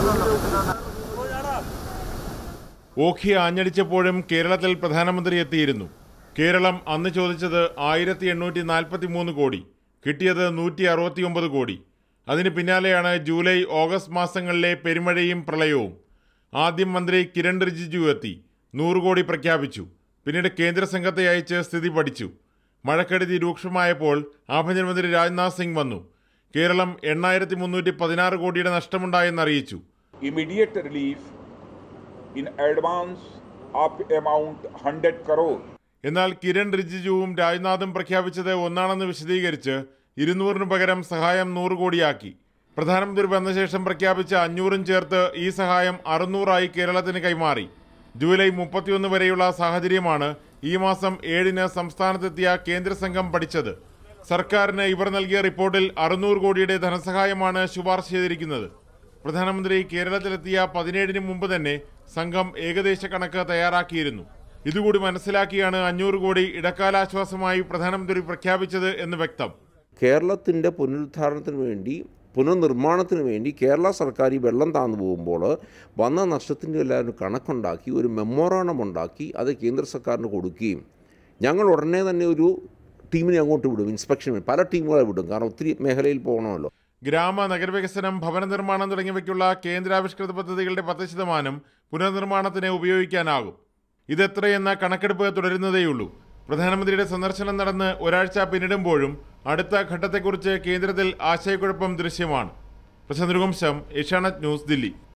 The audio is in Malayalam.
ഓഖി ആഞ്ഞടിച്ചപ്പോഴും കേരളത്തിൽ പ്രധാനമന്ത്രി എത്തിയിരുന്നു കേരളം അന്ന് ചോദിച്ചത് ആയിരത്തി എണ്ണൂറ്റി നാൽപ്പത്തി മൂന്ന് കോടി കിട്ടിയത് നൂറ്റി അറുപത്തിയൊമ്പത് കോടി അതിന് പിന്നാലെയാണ് ജൂലൈ ഓഗസ്റ്റ് മാസങ്ങളിലെ പെരുമഴയും പ്രളയവും ആദ്യം മന്ത്രി കിരൺ റിജിജു എത്തി നൂറ് കോടി പ്രഖ്യാപിച്ചു പിന്നീട് കേന്ദ്ര സംഘത്തെ അയച്ച് സ്ഥിതി പഠിച്ചു മഴക്കെടുതി രൂക്ഷമായപ്പോൾ ആഭ്യന്തരമന്ത്രി രാജ്നാഥ് സിംഗ് വന്നു കേരളം എണ്ണായിരത്തി മുന്നൂറ്റി പതിനാറ് കോടിയുടെ നഷ്ടമുണ്ടായെന്ന് അറിയിച്ചു immediate relief in advance of amount 100 crore എന്നാൽ കിരൺ റിജിജുവും രാജ്നാഥും പ്രഖ്യാപിച്ചത് ഒന്നാണെന്ന് വിശദീകരിച്ച് ഇരുന്നൂറിന് പകരം സഹായം നൂറ് കോടിയാക്കി പ്രധാനമന്ത്രി വന്ന ശേഷം പ്രഖ്യാപിച്ച അഞ്ഞൂറും ചേർത്ത് ഈ സഹായം അറുന്നൂറായി കേരളത്തിന് കൈമാറി ജൂലൈ മുപ്പത്തിയൊന്ന് വരെയുള്ള സാഹചര്യമാണ് ഈ മാസം ഏഴിന് സംസ്ഥാനത്തെത്തിയ കേന്ദ്ര സംഘം പഠിച്ചത് സർക്കാരിന് ഇവർ നൽകിയ റിപ്പോർട്ടിൽ അറുന്നൂറ് കോടിയുടെ ധനസഹായമാണ് ശുപാർശ ചെയ്തിരിക്കുന്നത് പ്രധാനമന്ത്രി കേരളത്തിലെത്തിയ പതിനേഴിന് മുമ്പ് തന്നെ സംഘം ഏകദേശ കണക്ക് തയ്യാറാക്കിയിരുന്നു ഇതുകൂടി മനസ്സിലാക്കിയാണ് അഞ്ഞൂറ് കോടി ഇടക്കാലാശ്വാസമായി പ്രധാനമന്ത്രി പ്രഖ്യാപിച്ചത് എന്ന് വ്യക്തം കേരളത്തിൻ്റെ പുനരുദ്ധാരണത്തിന് വേണ്ടി പുനർനിർമ്മാണത്തിന് വേണ്ടി കേരള സർക്കാർ ഈ വെള്ളം താന്നു പോകുമ്പോൾ വന്ന നഷ്ടത്തിൻ്റെ എല്ലാം ഒരു കണക്കുണ്ടാക്കി ഒരു മെമ്മോറാണ്ടം ഉണ്ടാക്കി അത് കേന്ദ്ര സർക്കാരിന് കൊടുക്കുകയും ഞങ്ങൾ ഉടനെ തന്നെ ഒരു ടീമിനെ അങ്ങോട്ട് വിടും ഇൻസ്പെക്ഷൻ പല ടീമുകളെ വിടും കാരണം ഒത്തിരി മേഖലയിൽ പോകണമല്ലോ ഗ്രാമ നഗരവികസനം ഭവന നിർമ്മാണം തുടങ്ങിയവയ്ക്കുള്ള കേന്ദ്രാവിഷ്കൃത പദ്ധതികളുടെ പത്ത് ശതമാനം പുനർനിർമ്മാണത്തിന് ഉപയോഗിക്കാനാകും ഇതെത്രയെന്ന കണക്കെടുപ്പ് തുടരുന്നതേയുള്ളൂ പ്രധാനമന്ത്രിയുടെ സന്ദർശനം നടന്ന് ഒരാഴ്ച പിന്നിടുമ്പോഴും അടുത്ത ഘട്ടത്തെക്കുറിച്ച് കേന്ദ്രത്തിൽ ആശയക്കുഴപ്പം ദൃശ്യമാണ് പ്രശാന്ത് രഘുവംശം ഏഷ്യാനെറ്റ് ന്യൂസ് ദില്ലി